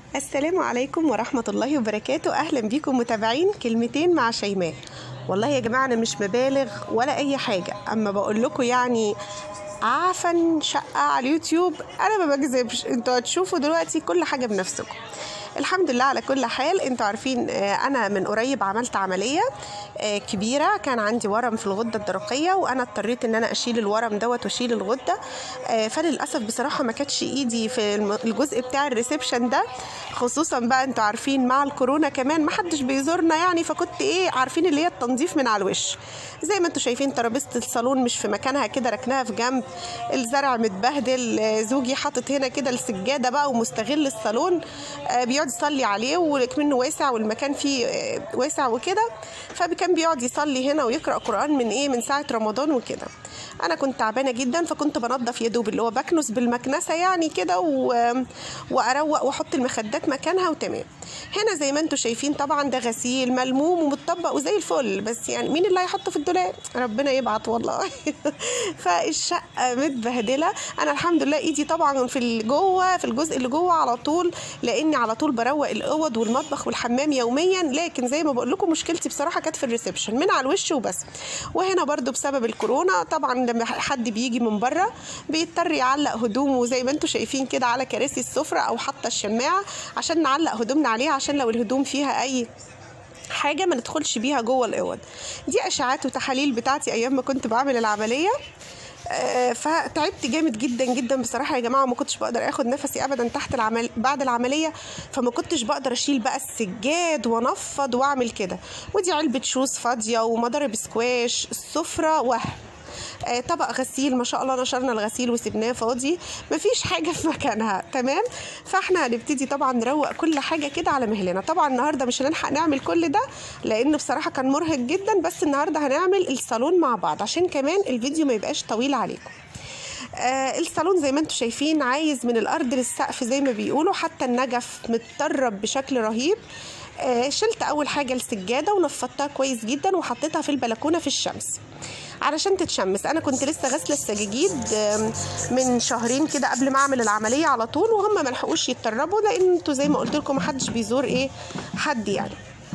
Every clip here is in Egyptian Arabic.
السلام عليكم ورحمة الله وبركاته أهلا بيكم متابعين كلمتين مع شيماء والله يا جماعة أنا مش مبالغ ولا أي حاجة أما بقول لكم يعني عفن شقة على اليوتيوب أنا ما بكذبش انتوا هتشوفوا دلوقتي كل حاجة بنفسكم الحمد لله على كل حال انتوا عارفين آه، انا من قريب عملت عمليه آه، كبيره كان عندي ورم في الغده الدرقيه وانا اضطريت ان انا اشيل الورم دوت واشيل الغده آه، فللاسف بصراحه ما كانتش ايدي في الم- الجزء بتاع الريسبشن ده خصوصا بقى انتوا عارفين مع الكورونا كمان ما حدش بيزورنا يعني فكنت ايه عارفين اللي هي التنظيف من على الوش زي ما انتوا شايفين ترابيزه الصالون مش في مكانها كده ركناها في جنب الزرع متبهدل آه، زوجي حاطط هنا كده السجاده بقى ومستغل الصالون آه، بيقعد يصلي عليه وكمنه واسع والمكان فيه آه، واسع وكده فكان بيقعد يصلي هنا ويقرا قران من ايه من ساعه رمضان وكده انا كنت تعبانه جدا فكنت بنظف يا دوب اللي هو بكنس بالمكنسه يعني كده و... واروق واحط المخدات مكانها وتمام هنا زي ما انتم شايفين طبعا ده غسيل ملموم ومتطبق وزي الفل بس يعني مين اللي هيحطه في الدولاب ربنا يبعت والله فالشقه متبهدله انا الحمد لله ايدي طبعا في ال- جوه في الجزء اللي جوه على طول لاني على طول بروق الاوض والمطبخ والحمام يوميا لكن زي ما بقول لكم مشكلتي بصراحه كانت في الريسبشن من على الوش وبس وهنا برضو بسبب الكورونا طبعا لما حد بيجي من بره بيضطر يعلق هدومه زي ما انتم شايفين كده على كراسي السفره او حتى الشماعه عشان نعلق هدومنا عليها عشان لو الهدوم فيها اي حاجه ما ندخلش بيها جوه الاوض دي اشعاعات وتحاليل بتاعتي ايام ما كنت بعمل العمليه آه، فتعبت جامد جدا جدا بصراحه يا جماعه وما كنتش بقدر اخد نفسي ابدا تحت العمل بعد العمليه فما كنتش بقدر اشيل بقى السجاد وانفض واعمل كده ودي علبه شوز فاضيه ومضارب سكواش السفره وهم آه، طبق غسيل ما شاء الله نشرنا الغسيل وسبناه فاضي مفيش حاجه في مكانها تمام فاحنا هنبتدي طبعا نروق كل حاجه كده على مهلنا طبعا النهارده مش هنلحق نعمل كل ده لانه بصراحه كان مرهق جدا بس النهارده هنعمل الصالون مع بعض عشان كمان الفيديو ما يبقاش طويل عليكم آه الصالون زي ما انتم شايفين عايز من الارض للسقف زي ما بيقولوا حتى النجف متطرب بشكل رهيب آه شلت اول حاجه السجاده ونفضتها كويس جدا وحطيتها في البلكونه في الشمس علشان تتشمس انا كنت لسه غاسله السجاجيد آم، من شهرين كده قبل ما اعمل العمليه على طول وهم ما لحقوش يتطربوا لان انتوا زي ما قلت لكم محدش بيزور ايه حد يعني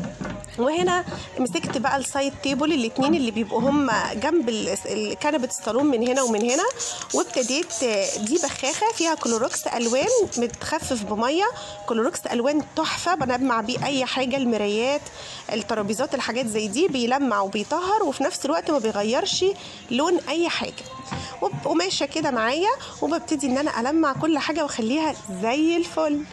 وهنا مسكت بقى السايد تيبل الاتنين اللي بيبقوا هم جنب ال- ال- كنبه الصالون من هنا ومن هنا وابتديت آه، دي بخاخه فيها كلوروكس الوان متخفف بميه كلوروكس الوان تحفه بنجمع بيه اي حاجه المرايات الترابيزات الحاجات زي دي بيلمع وبيطهر وفي نفس الوقت ما بيغيرش لون اي حاجه وب- وماشيه كده معايا وببتدي ان انا المع كل حاجه واخليها زي الفل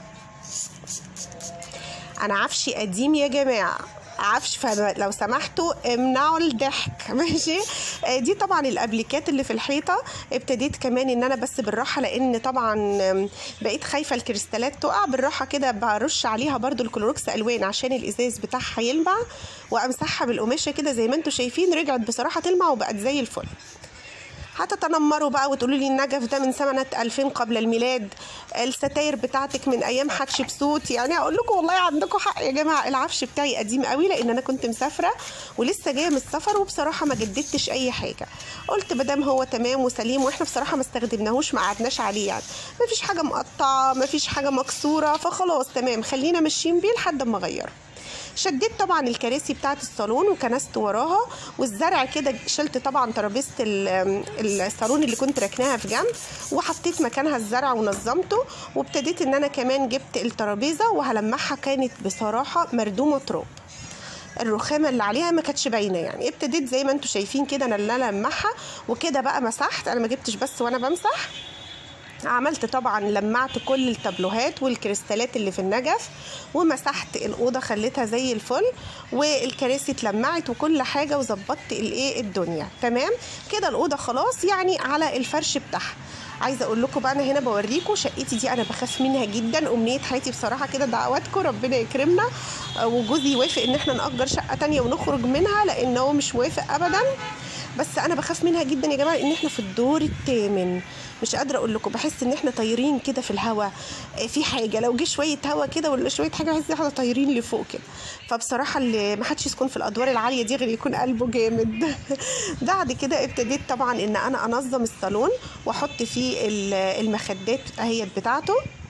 انا عفشي قديم يا جماعه عفش فلو سمحتوا امنعوا الضحك ماشي آه، دي طبعا الابليكات اللي في الحيطه ابتديت كمان ان انا بس بالراحه لان طبعا آم، بقيت خايفه الكريستالات تقع بالراحه كده برش عليها برضو الكلوروكس الوان عشان الازاز بتاعها يلمع وامسحها بالقماشه كده زي ما انتم شايفين رجعت بصراحه تلمع وبقت زي الفل هتتنمروا بقى وتقولوا لي النجف ده من سنة 2000 قبل الميلاد الستاير بتاعتك من ايام حتشبسوت يعني اقول لكم والله عندكم حق يا جماعه العفش بتاعي قديم قوي لان انا كنت مسافره ولسه جايه من السفر وبصراحه ما جددتش اي حاجه قلت مادام هو تمام وسليم واحنا بصراحه ما استخدمناهوش ما قعدناش عليه يعني ما فيش حاجه مقطعه ما فيش حاجه مكسوره فخلاص تمام خلينا ماشيين بيه لحد ما اغيره شديت طبعا الكراسي بتاعت الصالون وكنست وراها والزرع كده شلت طبعا ترابيزه ال- الصالون اللي كنت راكناها في جنب وحطيت مكانها الزرع ونظمته وابتديت ان انا كمان جبت الترابيزه وهلمعها كانت بصراحه مردومه تراب الرخامه اللي عليها ما كانتش باينه يعني ابتديت زي ما انتم شايفين كده انا اللي المعها وكده بقى مسحت انا ما جبتش بس وانا بمسح عملت طبعا لمعت كل التابلوهات والكريستالات اللي في النجف ومسحت الاوضه خليتها زي الفل والكراسي اتلمعت وكل حاجه وظبطت الايه الدنيا تمام كده الاوضه خلاص يعني على الفرش بتاعها عايزه اقول لكم بقى انا هنا بوريكم شقتي دي انا بخاف منها جدا امنيه حياتي بصراحه كده دعواتكم ربنا يكرمنا آه، وجوزي يوافق ان احنا نأجر شقه تانية ونخرج منها لان هو مش موافق ابدا بس انا بخاف منها جدا يا جماعه ان احنا في الدور الثامن مش قادره اقول لكم بحس ان احنا طايرين كده في الهواء آه، في حاجه لو جه شويه هوا كده ولا شويه حاجه بحس ان احنا طايرين لفوق كده فبصراحه اللي ما حدش يسكن في الادوار العاليه دي غير يكون قلبه جامد بعد كده ابتديت طبعا ان انا انظم الصالون واحط فيه ال- المخدات اهيت بتاعته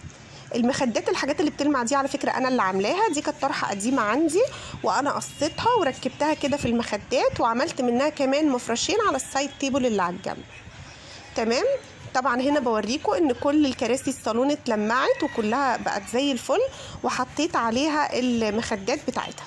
المخدات الحاجات اللي بتلمع دي على فكره انا اللي عاملاها دي كانت طرحه قديمه عندي وانا قصيتها وركبتها كده في المخدات وعملت منها كمان مفرشين على السايد تيبل اللي على الجنب تمام طبعا هنا بوريكم ان كل الكراسي الصالون اتلمعت وكلها بقت زي الفل وحطيت عليها المخدات بتاعتها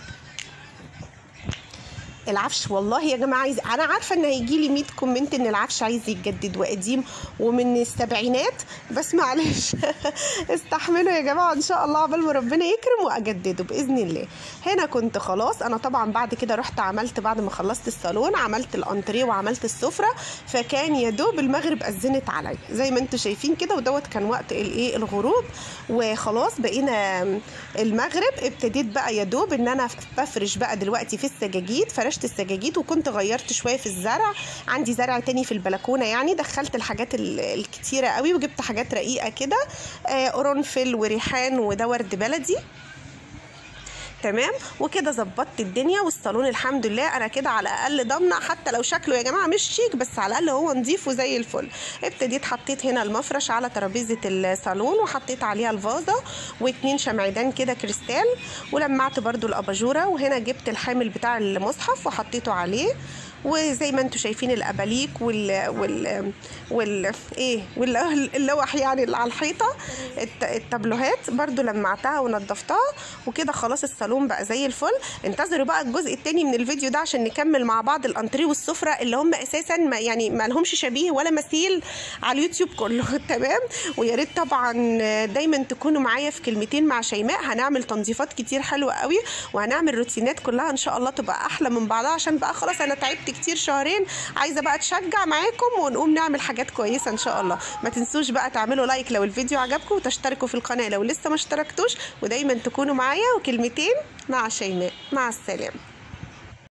العفش والله يا جماعه عايز انا عارفه ان هيجي لي 100 كومنت ان العفش عايز يتجدد وقديم ومن السبعينات بس معلش استحملوا يا جماعه ان شاء الله عقبال ما ربنا يكرم واجدده باذن الله هنا كنت خلاص انا طبعا بعد كده رحت عملت بعد ما خلصت الصالون عملت الانتريه وعملت السفره فكان يا دوب المغرب اذنت عليا زي ما انتم شايفين كده ودوت كان وقت الايه الغروب وخلاص بقينا المغرب ابتديت بقى يا دوب ان انا بفرش بقى دلوقتي في السجاجيد فرشت السجاجيد وكنت غيرت شويه في الزرع عندي زرع تاني في البلكونه يعني دخلت الحاجات ال- الكتيره قوي وجبت حاجات رقيقه كده آه، قرنفل وريحان وده ورد بلدي تمام وكده ظبطت الدنيا والصالون الحمد لله انا كده على الاقل ضامنه حتى لو شكله يا جماعه مش شيك بس على الاقل هو نظيف وزي الفل ابتديت حطيت هنا المفرش على ترابيزه الصالون وحطيت عليها الفازه واتنين شمعدان كده كريستال ولمعت برضو الاباجوره وهنا جبت الحامل بتاع المصحف وحطيته عليه وزي ما انتم شايفين الاباليك وال وال وال ايه واللوح يعني اللي على الحيطه الت- التابلوهات برضو لمعتها ونضفتها وكده خلاص الصالون بقى زي الفل انتظروا بقى الجزء التاني من الفيديو ده عشان نكمل مع بعض الانتريه والسفره اللي هم اساسا ما يعني ما لهمش شبيه ولا مثيل على اليوتيوب كله تمام ويا ريت طبعا دايما تكونوا معايا في كلمتين مع شيماء هنعمل تنظيفات كتير حلوه قوي وهنعمل روتينات كلها ان شاء الله تبقى احلى من بعضها عشان بقى خلاص انا تعبت كتير شهرين عايزه بقى اتشجع معاكم ونقوم نعمل حاجات كويسه ان شاء الله ما تنسوش بقى تعملوا لايك لو الفيديو عجبكم وتشتركوا في القناه لو لسه ما اشتركتوش ودايما تكونوا معايا وكلمتين مع شيماء مع السلامه